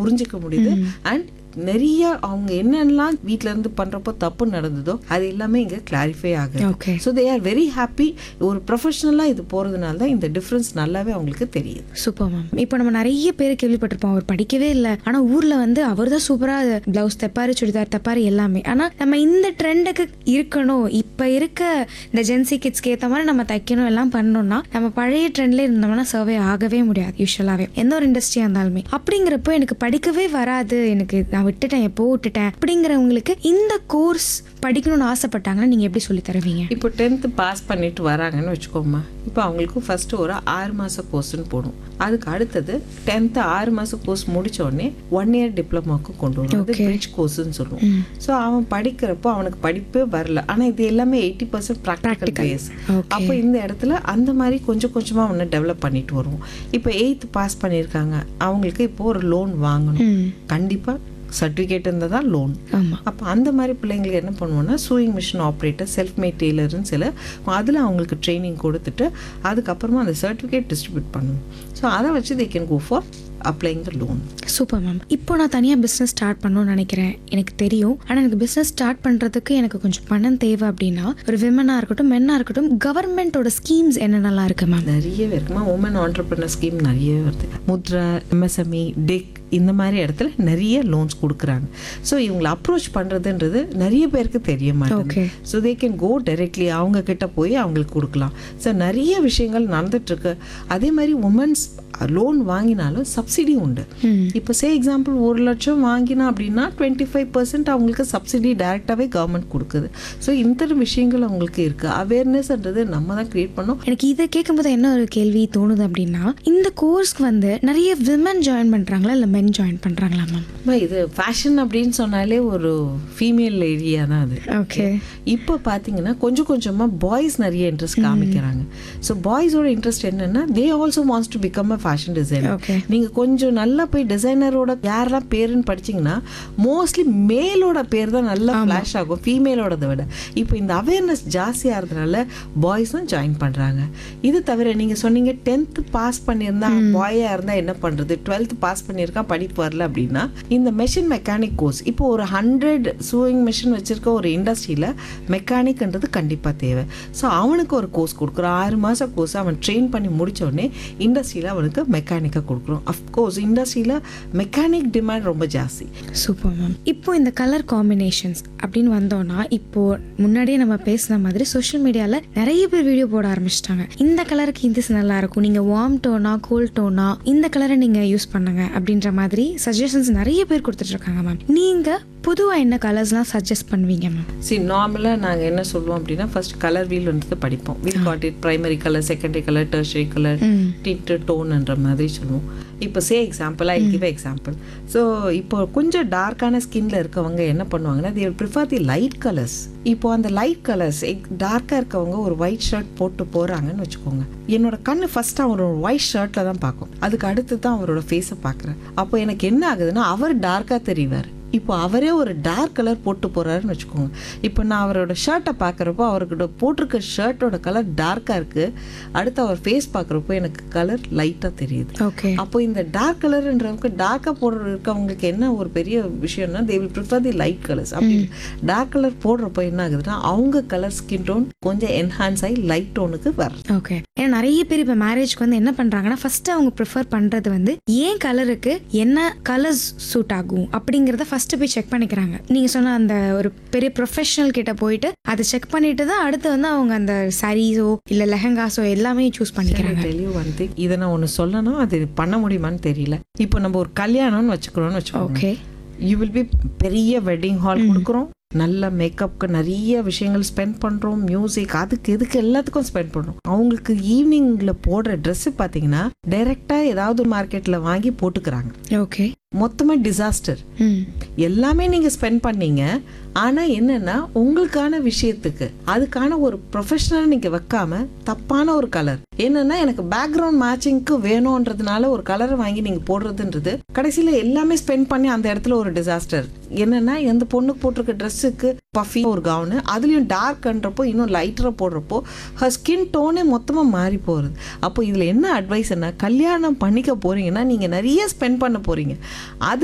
புரிஞ்சுக்க முடியுது அண்ட் நிறைய அவங்க என்னென்னலாம் வீட்ல இருந்து பண்றப்போ தப்பு நடந்ததோ அது எல்லாமே இங்க கிளாரிஃபை ஆகுது okay so they are very happy ஒரு ப்ரொஃபஷனலா இது போறதுனால தான் இந்த டிஃப்ரென்ஸ் நல்லாவே அவங்களுக்கு தெரியுது சூப்பர் மேம் இப்போ நம்ம நிறைய பேர் கேள்விப்பட்டிருப்போம் அவர் படிக்கவே இல்லை ஆனா ஊர்ல வந்து அவர் தான் சூப்பரா பிளவுஸ் தைப்பாரு சுடிதார் தைப்பாரு எல்லாமே ஆனா நம்ம இந்த ட்ரெண்டுக்கு இருக்கணும் இப்ப இருக்க இந்த ஜென்சி கிட்ஸ்க்கு ஏத்த மாதிரி நம்ம தைக்கணும் எல்லாம் பண்ணோம்னா நம்ம பழைய ட்ரெண்ட்ல இருந்தோம்னா சர்வே ஆகவே முடியாது யூஸ்வலாவே எந்த ஒரு இண்டஸ்ட்ரியா இருந்தாலுமே அப்படிங்கிறப்போ எனக்கு படிக்கவே வராது எனக்கு நான் விட்டுட்டேன் எப்போ விட்டுட்டேன் அப்படிங்கிறவங்களுக்கு இந்த கோர்ஸ் படிக்கணும்னு ஆசைப்பட்டாங்கன்னா நீங்க எப்படி சொல்லி தருவீங்க இப்போ டென்த்து பாஸ் பண்ணிட்டு வராங்கன்னு வச்சுக்கோமா இப்போ அவங்களுக்கு ஃபர்ஸ்ட் ஒரு ஆறு மாச கோர்ஸ்னு போடும் அதுக்கு அடுத்தது டென்த்து ஆறு மாச கோர்ஸ் முடிச்ச உடனே ஒன் இயர் டிப்ளமாக்கு கொண்டு வரும் அது Okay. பிரிட்ஜ் கோர்ஸ்னு சொல்லுவோம் ஸோ அவன் படிக்கிறப்போ அவனுக்கு படிப்பே வரல ஆனா இது எல்லாமே eighty percent practical base Okay. அப்போ இந்த இடத்துல அந்த மாதிரி கொஞ்சம் கொஞ்சமா ஒன்று டெவலப் பண்ணிட்டு வருவோம் இப்போ எயித்து பாஸ் பண்ணியிருக்காங்க அவங்களுக்கு இப்போ ஒரு லோன் வாங்கணும் ம் கண்டிப்பா சர்டிஃபிகேட் இருந்தால் தான் லோன் ஆமா அப்போ அந்த மாதிரி பிள்ளைங்களுக்கு என்ன பண்ணுவோம்னா sewing machine operator self made டெய்லர்னு சில அதில் அவங்களுக்கு ட்ரைனிங் கொடுத்துட்டு அதுக்கப்புறமா அந்த சர்டிஃபிகேட் டிஸ்ட்ரிபியூட் பண்ணுவோம் ஸோ அதை வச்சு they can go for applying the loan super ma'am இப்போ நான் தனியாக பிஸ்னஸ் ஸ்டார்ட் பண்ணணும்னு நினைக்கிறேன் எனக்கு தெரியும் ஆனால் எனக்கு பிஸ்னஸ் ஸ்டார்ட் பண்ணுறதுக்கு எனக்கு கொஞ்சம் பணம் தேவை அப்படின்னா ஒரு விமனாக இருக்கட்டும் மென்னாக இருக்கட்டும் கவர்மெண்ட்டோட ஸ்கீம்ஸ் என்னென்னலாம் இருக்கு மேம் நிறையவே இருக்குமா உமன் ஆண்டர்பிரினர் ஸ்கீம் நிறையவே வருது முத்ரா எம்எஸ்எம்இ டெக் இந்த மாதிரி இடத்துல நிறைய லோன்ஸ் கொடுக்குறாங்க ஸோ இவங்களை அப்ரோச் பண்ணுறதுன்றது நிறைய பேருக்கு தெரிய Okay. மாட்டேங்குது so they can go directly அவங்க கிட்ட போய் அவங்களுக்கு கொடுக்கலாம் ஸோ நிறைய விஷயங்கள் நடந்துட்டு இருக்கு அதே மாதிரி உமன்ஸ் லோன் வாங்கினாலும் சப்சிடி உண்டு ம் இப்போ சே எக்ஸாம்பிள் ஒரு லட்சம் வாங்கினா அப்படின்னா டுவெண்ட்டி ஃபைவ் பர்சன்ட் அவங்களுக்கு சப்சிடி டைரெக்டாகவே கவர்மெண்ட் கொடுக்குது ஸோ இந்த விஷயங்கள் அவங்களுக்கு இருக்குது அவேர்னஸ்ன்றது நம்ம தான் க்ரியேட் பண்ணோம் எனக்கு இதை கேட்கும்போது என்ன ஒரு கேள்வி தோணுது அப்படின்னா இந்த கோர்ஸ்க்கு வந்து நிறைய விமன் ஜாயின் பண்ணுறாங்களா இல்லை மென் ஜாயின் பண்ணுறாங்களா மேம் அம்மா, இது ஃபேஷன் அப்படின்னு சொன்னாலே ஒரு ஃபீமேல் ஏரியா தான் அது ஓகே இப்போ பார்த்தீங்கன்னா கொஞ்சம் கொஞ்சமாக பாய்ஸ் நிறைய இன்ட்ரெஸ்ட் காமிக்கிறாங்க ஸோ பாய்ஸோட இன்ட்ரெஸ்ட் என்னன்னா they also wants to become a fashion designer okay நீங்கள் கொஞ்சம் நல்லா போய் டிசைனரோட யாரெல்லாம் பேருன்னு படிச்சீங்கன்னா மோஸ்ட்லி மேலோட பேர் தான் நல்லா ஃப்ளாஷ் ஆகும் ஃபீமேலோடதை விட இப்போ இந்த அவேர்னஸ் ஜாஸ்தியாக இருந்தனால பாய்ஸும் ஜாயின் பண்ணுறாங்க இது தவிர நீங்கள் சொன்னீங்க டென்த்து பாஸ் பண்ணியிருந்தா பாயாக இருந்தால் என்ன பண்ணுறது டுவெல்த்து பாஸ் பண்ணியிருக்கா படிப்பு வரல அப்படின்னா இந்த மெஷின் மெக்கானிக் கோர்ஸ் இப்போ ஒரு ஹண்ட்ரட் சூயிங் மிஷின் வச்சிருக்க ஒரு இண்டஸ்ட்ரியில் மெக்கானிக்ன்றது கண்டிப்பாக தேவை ஸோ அவனுக்கு ஒரு கோர்ஸ் கொடுக்குறோம் ஆறு மாதம் கோர்ஸ் அவன் ட்ரெயின் பண்ணி முடிச்ச உடனே இண்டஸ்ட்ரியில் அவனுக்கு மெக்கானிக்காக கொடுக்குறோம் அஃப்கோர்ஸ் இண்டஸ்ட்ரியில் மெக்கானிக் டிமாண்ட் ரொம்ப ஜாஸ்தி சூப்பர் மேம் இப்போ இந்த கலர் காம்பினேஷன்ஸ் அப்படின்னு வந்தோம்னா இப்போ முன்னாடியே நம்ம பேசின மாதிரி சோஷியல் மீடியாவில் நிறைய பேர் வீடியோ போட ஆரம்பிச்சிட்டாங்க இந்த கலருக்கு இது நல்லா இருக்கும் நீங்கள் வார்ம் டோனா கோல்ட் டோனா இந்த கலரை நீங்கள் யூஸ் பண்ணுங்க அப்படின்ற மாதிரி சஜஷன்ஸ் நிறைய பேர் கொடுத்துட்டு இருக்காங்க மேம் நீங்கள் பொதுவாக என்ன கலர்ஸ்லாம் சஜஸ்ட் பண்ணுவீங்க மேம் சி நார்மலாக நாங்கள் என்ன சொல்லுவோம் அப்படின்னா ஃபர்ஸ்ட் கலர் வீல்ன்றது படிப்போம் wheel got it primary colour secondary colour tertiary colour hmm tint டோன்ன்ற மாதிரி சொல்லுவோம் இப்போ say example I give example so இப்போ கொஞ்சம் டார்க்கான ஸ்கின்ல இருக்கவங்க என்ன பண்ணுவாங்கன்னா they will prefer the light colours இப்போ அந்த லைட் கலர்ஸ் டார்க்காக இருக்கவங்க ஒரு ஒயிட் ஷர்ட் போட்டு போகிறாங்கன்னு வச்சுக்கோங்க என்னோட கண்ணு ஃபர்ஸ்ட் அவர் ஒரு ஒயிட் ஷர்ட்டில் தான் பார்க்கும் அதுக்கு அடுத்து தான் அவரோட ஃபேஸை பார்க்குறேன் அப்போ எனக்கு என்ன ஆகுதுன்னா அவர் டார்க்காக தெரிவார் இப்போ அவரே ஒரு டார்க் கலர் போட்டு போறாருன்னு வச்சுக்கோங்க இப்போ நான் அவரோட ஷர்ட்டை பார்க்குறப்போ அவர்கிட்ட போட்டிருக்க ஷர்ட்டோட கலர் டார்க்காக இருக்கு அடுத்து அவர் ஃபேஸ் பார்க்குறப்போ எனக்கு கலர் லைட்டாக தெரியுது ஓகே அப்போ இந்த டார்க் கலர்ன்றவங்க டார்க்காக போடுற இருக்கவங்களுக்கு என்ன ஒரு பெரிய விஷயம்னா they will prefer the light colours அப்படி டார்க் கலர் போடுறப்போ என்ன ஆகுதுன்னா அவங்க கலர் ஸ்கின் டோன் கொஞ்சம் என்ஹான்ஸ் ஆகி லைட் டோனுக்கு வரும் ஓகே ஏன்னா நிறைய பேர் இப்போ மேரேஜ்க்கு வந்து என்ன பண்றாங்கன்னா ஃபர்ஸ்ட் அவங்க ப்ரிஃபர் பண்றது வந்து ஏன் கலருக்கு என்ன கலர்ஸ் சூட் ஆகும் அப்படிங்கறத ஃபர்ஸ்ட் போய் செக் பண்ணிக்கிறாங்க நீங்க சொன்ன அந்த ஒரு பெரிய ப்ரொஃபஷனல் கிட்ட போயிட்டு அதை செக் பண்ணிட்டு தான் அடுத்து வந்து அவங்க அந்த சாரீஸோ இல்ல லெஹங்காஸோ எல்லாமே சூஸ் பண்ணிக்கிறாங்க டெல் யூ ஒன் திங் இதை நான் ஒன்று சொல்லணும் அது பண்ண முடியுமான்னு தெரியல இப்போ நம்ம ஒரு கல்யாணம்னு வச்சுக்கிறோம்னு வச்சுக்கோங்க ஓகே யூ வில் பி பெரிய வெட்டிங் ஹால் கொடுக்குறோம் நல்ல மேக்கப்க்கு நிறைய விஷயங்கள் ஸ்பெண்ட் பண்ணுறோம் மியூசிக் அதுக்கு இதுக்கு எல்லாத்துக்கும் ஸ்பெண்ட் பண்ணுறோம் அவங்களுக்கு ஈவினிங்கில் போடுற ட்ரெஸ்ஸு பார்த்தீங்கன்னா டைரெக்டாக ஏதாவது மார்க்கெட்டில் வாங்கி போட்டுக்கிறாங்க ஓகே மொத்தமாக டிசாஸ்டர் ம் எல்லாமே நீங்கள் ஸ்பெண்ட் பண்ணீங்க ஆனால் என்னன்னா உங்களுக்கான விஷயத்துக்கு அதுக்கான ஒரு ப்ரொஃபஷனல் நீங்கள் வைக்காம தப்பான ஒரு கலர் என்னன்னா எனக்கு பேக்ரவுண்ட் மேட்சிங்க்கு வேணுன்றதுனால ஒரு கலரை வாங்கி நீங்கள் போடுறதுன்றது கடைசியில் எல்லாமே ஸ்பெண்ட் பண்ணி அந்த இடத்துல ஒரு டிசாஸ்டர் என்னன்னா எந்த பொண்ணுக்கு போட்டிருக்க ட்ரெஸ்ஸுக்கு பஃபி ஒரு கவுனு அதுலேயும் டார்க்ன்றப்போ இன்னும் லைட்டராக போடுறப்போ ஹர் ஸ்கின் டோனே மொத்தமாக மாறி போகிறது அப்போ இதில் என்ன அட்வைஸ்னா கல்யாணம் பண்ணிக்க போறீங்கன்னா நீங்கள் நிறைய ஸ்பெண்ட் பண்ண போறீங்க அது